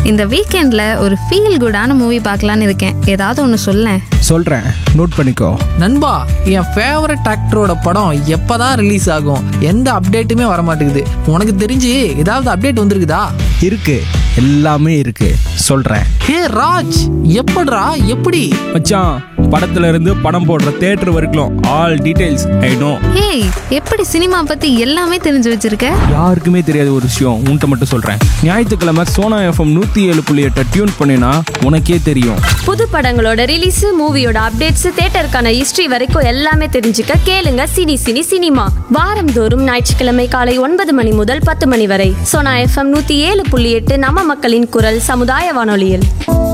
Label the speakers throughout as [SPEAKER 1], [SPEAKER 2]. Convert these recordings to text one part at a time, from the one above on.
[SPEAKER 1] இந்த வீக்கெண்ட்ல ஒரு ஃபீல் குடான மூவி பார்க்கலான்னு இருக்கேன் ஏதாவது ஒன்று சொல்லேன்
[SPEAKER 2] சொல்கிறேன் நோட் பண்ணிக்கோ
[SPEAKER 3] நண்பா என் ஃபேவரட் ஆக்டரோட படம் எப்பதான் ரிலீஸ் ஆகும் எந்த அப்டேட்டுமே வர மாட்டேங்குது உனக்கு தெரிஞ்சு ஏதாவது அப்டேட் வந்திருக்குதா
[SPEAKER 2] இருக்கு எல்லாமே இருக்கு சொல்கிறேன்
[SPEAKER 3] ஹே ராஜ் எப்படிடா எப்படி
[SPEAKER 2] மச்சான் படத்துல இருந்து படம் போடுற தேட்டர் வரைக்கும் ஆல் டீடைல்ஸ் ஐ நோ
[SPEAKER 1] ஏய் எப்படி சினிமா பத்தி எல்லாமே தெரிஞ்சு வச்சிருக்க
[SPEAKER 2] யாருக்குமே தெரியாத ஒரு விஷயம் உன்கிட்ட மட்டும் சொல்கிறேன் ஞாயிற்றுக்கிழமை சோனா எஃப்எம் நூற்றி ஏழு புள்ளி எட்டை டியூன் பண்ணினா உனக்கே தெரியும்
[SPEAKER 4] புது படங்களோட ரிலீஸ் மூவியோட அப்டேட்ஸ் தியேட்டருக்கான ஹிஸ்டரி வரைக்கும் எல்லாமே தெரிஞ்சுக்க கேளுங்க சினி சினி சினிமா வாரந்தோறும் ஞாயிற்றுக்கிழமை காலை ஒன்பது மணி முதல் பத்து மணி வரை சோனா எஃப்எம் நூத்தி ஏழு புள்ளி எட்டு நம்ம மக்களின் குரல் சமுதாய வானொலியில்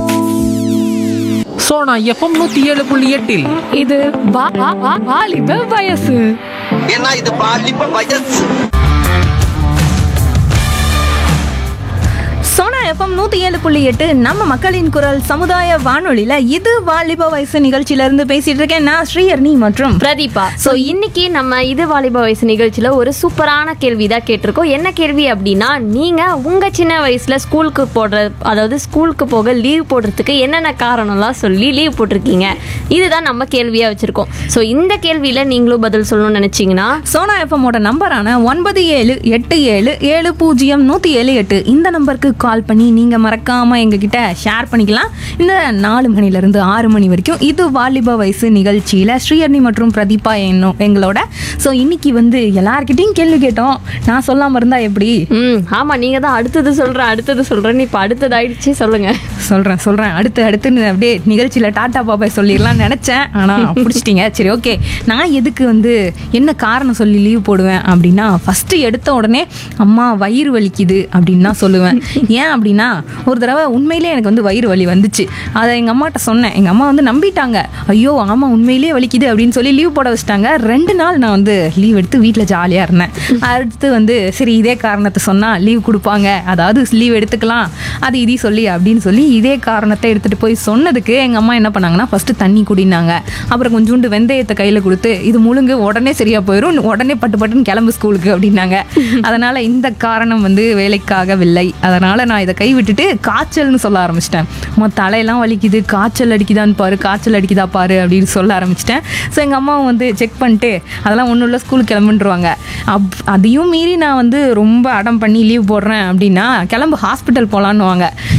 [SPEAKER 3] ஸோ நான் எஃப்எம் நூற்றி ஏழு புள்ளி எட்டில்
[SPEAKER 5] இது வா- வா- வா- வாலிப வயசு
[SPEAKER 6] ஏன்னா இது பாலிப்ப வயசு
[SPEAKER 7] சோனா எஃப்எம் நூத்தி ஏழு புள்ளி எட்டு நம்ம மக்களின் குரல் சமுதாய வானொலியில இது வாலிப வயசு நிகழ்ச்சியில இருந்து பேசிட்டு இருக்கேன் நான் ஸ்ரீஹர்னி மற்றும்
[SPEAKER 4] பிரதீபா சோ இன்னைக்கு நம்ம இது வாலிப வயசு நிகழ்ச்சியில ஒரு சூப்பரான கேள்வி தான் கேட்டிருக்கோம் என்ன கேள்வி அப்படின்னா நீங்க உங்க சின்ன வயசுல ஸ்கூலுக்கு போடுற அதாவது ஸ்கூலுக்கு போக லீவ் போடுறதுக்கு என்னென்ன காரணம்லாம் சொல்லி லீவ் போட்டிருக்கீங்க இதுதான் நம்ம கேள்வியா வச்சிருக்கோம் சோ இந்த கேள்வியில நீங்களும் பதில் சொல்லணும்னு நினைச்சீங்கன்னா
[SPEAKER 7] சோனா எஃப்எம்மோட நம்பரான ஒன்பது ஏழு எட்டு ஏழு ஏழு பூஜ்ஜியம் நூத்தி ஏழு எட்டு இந்த நம்பருக்கு கால் பண்ணி நீங்க மறக்காம எங்ககிட்ட ஷேர் பண்ணிக்கலாம் இந்த நாலு மணில இருந்து ஆறு மணி வரைக்கும் இது வாலிப வயசு நிகழ்ச்சியில ஸ்ரீஹர்னி மற்றும் பிரதீபா என்னும் எங்களோட ஸோ இன்னைக்கு வந்து எல்லார்கிட்டையும் கேள்வி கேட்டோம் நான் சொல்லாம இருந்தா எப்படி
[SPEAKER 4] ம் ஆமா நீங்க தான் அடுத்தது சொல்றேன் அடுத்தது சொல்றேன்னு இப்ப அடுத்தது ஆயிடுச்சு சொல்லுங்க
[SPEAKER 7] சொல்றேன் சொல்றேன் அடுத்து அடுத்துன்னு அப்படியே நிகழ்ச்சியில டாட்டா பாபாய் சொல்லிடலாம்னு நினைச்சேன் ஆனா பிடிச்சிட்டீங்க சரி ஓகே நான் எதுக்கு வந்து என்ன காரணம் சொல்லி லீவ் போடுவேன் அப்படின்னா ஃபர்ஸ்ட் எடுத்த உடனே அம்மா வயிறு வலிக்குது அப்படின்னு தான் சொல்லுவேன் ஏன் அப்படின்னா ஒரு தடவை உண்மையிலே எனக்கு வந்து வயிறு வலி வந்துச்சு அதை எங்க அம்மாட்ட சொன்னேன் எங்க அம்மா வந்து நம்பிட்டாங்க ஐயோ ஆமா உண்மையிலேயே வலிக்குது அப்படின்னு சொல்லி லீவ் போட வச்சிட்டாங்க ரெண்டு நாள் நான் வந்து லீவ் எடுத்து வீட்டில் ஜாலியாக இருந்தேன் அடுத்து வந்து சரி இதே காரணத்தை சொன்னால் லீவ் கொடுப்பாங்க அதாவது லீவ் எடுத்துக்கலாம் அது இதி சொல்லி அப்படின்னு சொல்லி இதே காரணத்தை எடுத்துகிட்டு போய் சொன்னதுக்கு எங்கள் அம்மா என்ன பண்ணாங்கன்னா ஃபஸ்ட்டு தண்ணி குடினாங்க அப்புறம் கொஞ்சோண்டு வெந்தயத்தை கையில் கொடுத்து இது முழுங்கு உடனே சரியாக போயிடும் உடனே பட்டு பட்டுன்னு கிளம்பு ஸ்கூலுக்கு அப்படின்னாங்க அதனால் இந்த காரணம் வந்து வேலைக்காகவில்லை அதனால் நான் இதை கைவிட்டுட்டு காய்ச்சல்னு சொல்ல ஆரம்பிச்சிட்டேன் அம்மா தலையெல்லாம் வலிக்குது காய்ச்சல் அடிக்குதான்னு பாரு காய்ச்சல் அடிக்குதா பாரு அப்படின்னு சொல்ல ஆரம்பிச்சிட்டேன் ஸோ எங்கள் அம்மாவும் வந்து செக் பண்ணிட்டு அதெல்லாம் ஒன்றும் இல்லை ஸ்கூலுக்கு கிளம்புன்றுவாங்க அப் அதையும் மீறி நான் வந்து ரொம்ப அடம் பண்ணி லீவ் போடுறேன் அப்படின்னா கிளம்பு ஹாஸ்பிட்டல் போகலான்னுவாங்க